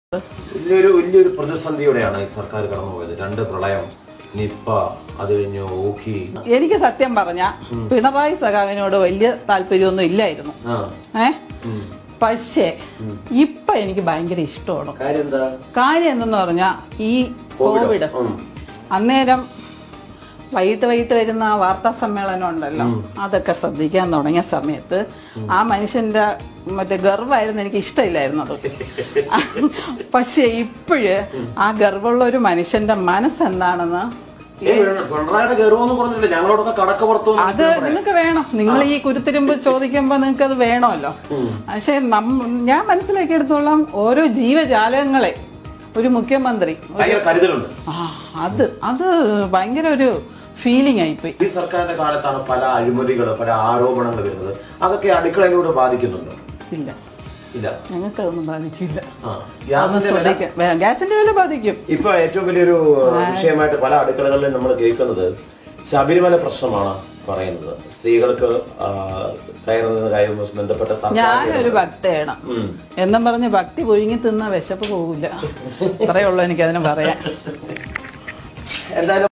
വലിയൊരു വലിയൊരു പ്രതിസന്ധിയോടെയാണ് ഈ സർക്കാർ കടന്നുപോയത് രണ്ട് പ്രളയം നിപ്പ അത് കഴിഞ്ഞ് ഓഖി എനിക്ക് സത്യം പറഞ്ഞ പിണറായി സഖാവിനോട് വലിയ താല്പര്യമൊന്നും ഇല്ലായിരുന്നു ആ ഏ പക്ഷേ ഇപ്പൊ എനിക്ക് ഭയങ്കര ഇഷ്ടമാണ് കാര്യം എന്താ കാര്യം എന്തെന്ന് പറഞ്ഞാ ഈ കോവിഡ് ഉം. അന്നേരം വൈകിട്ട് വൈകിട്ട് വരുന്ന ആ വാർത്താ സമ്മേളനം ഉണ്ടല്ലോ അതൊക്കെ ശ്രദ്ധിക്കാൻ തുടങ്ങിയ സമയത്ത് ആ മനുഷ്യന്റെ മറ്റേ ഗർവായിരുന്നു എനിക്ക് ഇഷ്ടമില്ലായിരുന്നു അത് പക്ഷെ ഇപ്പോഴ് ആ ഗർവുള്ള ഒരു മനുഷ്യന്റെ മനസ്സെന്താണെന്ന് ഏ, പിണറായിയുടെ ഗർവൊന്നും പറഞ്ഞില്ല ഞങ്ങളോടൊക്കെ കടക്ക് പുറത്തു വന്ന് അത് നിങ്ങൾക്ക് വേണം നിങ്ങൾ ഈ കുരുത്തിരുമ്പ് ചോദിക്കുമ്പോ നിങ്ങൾക്ക് അത് വേണമല്ലോ പക്ഷെ നമ്മ ഞാൻ മനസ്സിലാക്കിയെടുത്തോളം ഓരോ ജീവജാലങ്ങളെ ഒരു മുഖ്യമന്ത്രി ഭയങ്കര കരുതലുണ്ട് ആ അത് അത് ഭയങ്കര ഒരു ഫീലിംഗ് ആയിപ്പോയി ഈ സർക്കാരിന്റെ കാലത്താണ് പല അഴിമതികൾ പല ആരോപണങ്ങൾ വരുന്നത് അതൊക്കെ അടുക്കളയിലൂടെ ബാധിക്കുന്നുണ്ടോ ഇല്ല ഇല്ല ഞങ്ങൾക്ക് അതൊന്നും ബാധിക്കില്ല ആ ഗ്യാസിന്റെ വില ശ്രദ്ധിക്കാം. വേ- ഗ്യാസിന്റെ വില ബാധിക്കും ഇപ്പൊ ഏറ്റവും വലിയൊരു വിഷയമായിട്ട് പല അടുക്കളകളിലും നമ്മൾ കേൾക്കുന്നത് ശബരിമല പ്രശ്നമാണ് പറയുന്നത് സ്ത്രീകൾക്ക് ആ, കയറുന്നത് കാര്യവുമായി ബന്ധപ്പെട്ട സർക്കാർ ഞാനൊരു ഭക്തയാണ് എന്നും പറഞ്ഞ് ഭക്തി പൊഴുങ്ങി തിന്ന വിശപ്പ് പോകില്ല അത്രയേ ഉള്ളൂ എനിക്കതിന് പറയാൻ എന്തായാലും